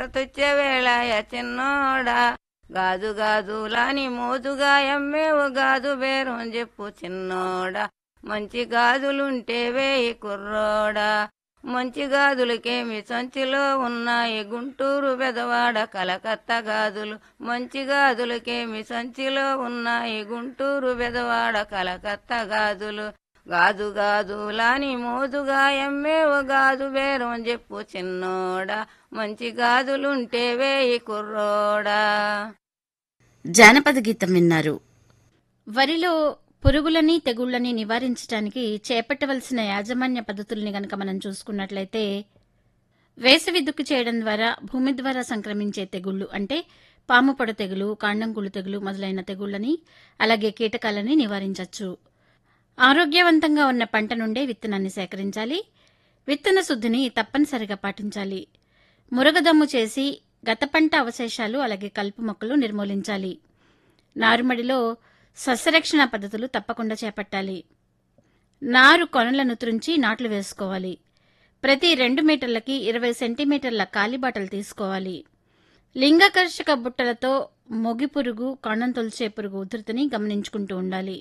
తుచ్చే వేళయ చిన్నోడా గాజు గాజులాని మోజుగా ఎమ్మేవు గాజు బేరం చెప్పు చిన్నోడా మంచి గాజులుంటే వేయి కుర్రోడా మంచి గాజులకేమి సంచిలో ఉన్నాయి గుంటూరు బెదవాడ కలకత్తా గాజులు మంచి గాజులకేమి సంచిలో ఉన్నాయి గుంటూరు బెదవాడ కలకత్తా గాజులు గాజు గాజులాని మోజుగా ఎమ్మేవు గాజు బేరం చెప్పు చిన్నోడా మంచి గాజులుంటే వేయి కుర్రోడా జానపద గీతం విన్నారు వరిలో పురుగులని తెగుళ్లని నివారించడానికి చేపట్టవలసిన యాజమాన్య పద్ధతుల్ని గనక మనం చూసుకున్నట్లయితే వేసవి దుక్కి చేయడం ద్వారా భూమి ద్వారా సంక్రమించే తెగుళ్లు అంటే పాము పొడ తెగులు కాండంకుళ్ళు తెగులు మొదలైన తెగుళ్లని అలాగే కీటకాలని నివారించవచ్చు ఆరోగ్యవంతంగా ఉన్న పంట నుండే విత్తనాన్ని సేకరించాలి విత్తన శుద్ధిని తప్పనిసరిగా పాటించాలి మురగదమ్ము చేసి గత పంట అవశేషాలు అలాగే కలుపు మొక్కలు నిర్మూలించాలి నారుమడిలో సస్యరక్షణ పద్ధతులు తప్పకుండా చేపట్టాలి నారు కొనలను త్రుంచి నాట్లు వేసుకోవాలి ప్రతి రెండు మీటర్లకి ఇరవై సెంటీమీటర్ల కాలిబాటలు తీసుకోవాలి లింగకర్షక బుట్టలతో మొగి పురుగు కాండం తొలిచే పురుగు ఉధృతిని గమనించుకుంటూ ఉండాలి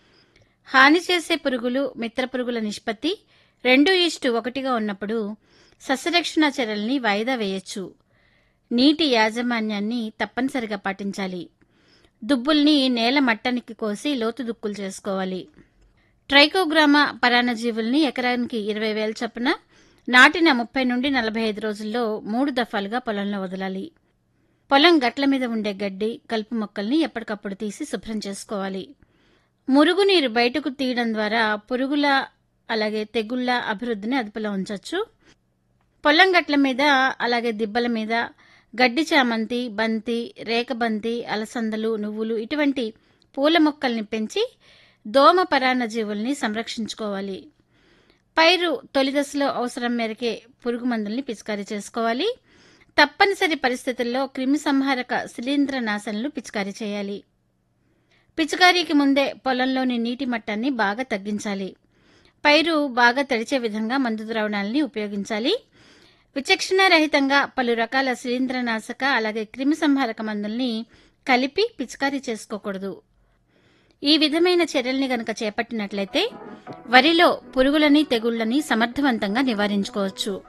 హాని చేసే పురుగులు మిత్ర పురుగుల నిష్పత్తి రెండు ఈస్టు ఒకటిగా ఉన్నప్పుడు సస్యరక్షణ చర్యల్ని వాయిదా వేయొచ్చు నీటి యాజమాన్యాన్ని తప్పనిసరిగా పాటించాలి దుబ్బుల్ని నేల మట్టానికి కోసి లోతు దుక్కులు చేసుకోవాలి ట్రైకోగ్రామా పరాన్నజీవుల్ని ఎకరానికి ఇరవై వేల చొప్పున నాటిన ముప్పై నుండి నలభై ఐదు రోజుల్లో మూడు దఫాలుగా పొలంలో వదలాలి పొలం గట్ల మీద ఉండే గడ్డి కలుపు మొక్కల్ని ఎప్పటికప్పుడు తీసి శుభ్రం చేసుకోవాలి మురుగునీరు బయటకు తీయడం ద్వారా పురుగుల అలాగే తెగుళ్ల అభివృద్ధిని అదుపులో ఉంచవచ్చు పొలం గట్ల మీద అలాగే దిబ్బల మీద గడ్డి చామంతి బంతి రేకబంతి అలసందలు నువ్వులు ఇటువంటి పూల మొక్కల్ని పెంచి దోమ పరాన్నజీవుల్ని సంరక్షించుకోవాలి పైరు తొలి దశలో అవసరం మేరకే పురుగు మందుల్ని పిచికారీ చేసుకోవాలి తప్పనిసరి పరిస్థితుల్లో క్రిమి సంహారక శిలీంద్ర నాశనలు పిచికారీ చేయాలి పిచికారీకి ముందే పొలంలోని నీటి మట్టాన్ని బాగా తగ్గించాలి పైరు బాగా తడిచే విధంగా మందు ద్రావణాలని ఉపయోగించాలి విచక్షణ రహితంగా పలు రకాల శిలీంద్రనాశక అలాగే క్రిమి సంహారక మందుల్ని కలిపి పిచికారీ చేసుకోకూడదు ఈ విధమైన చర్యల్ని గనక చేపట్టినట్లయితే వరిలో పురుగులని తెగుళ్లని సమర్థవంతంగా నివారించుకోవచ్చు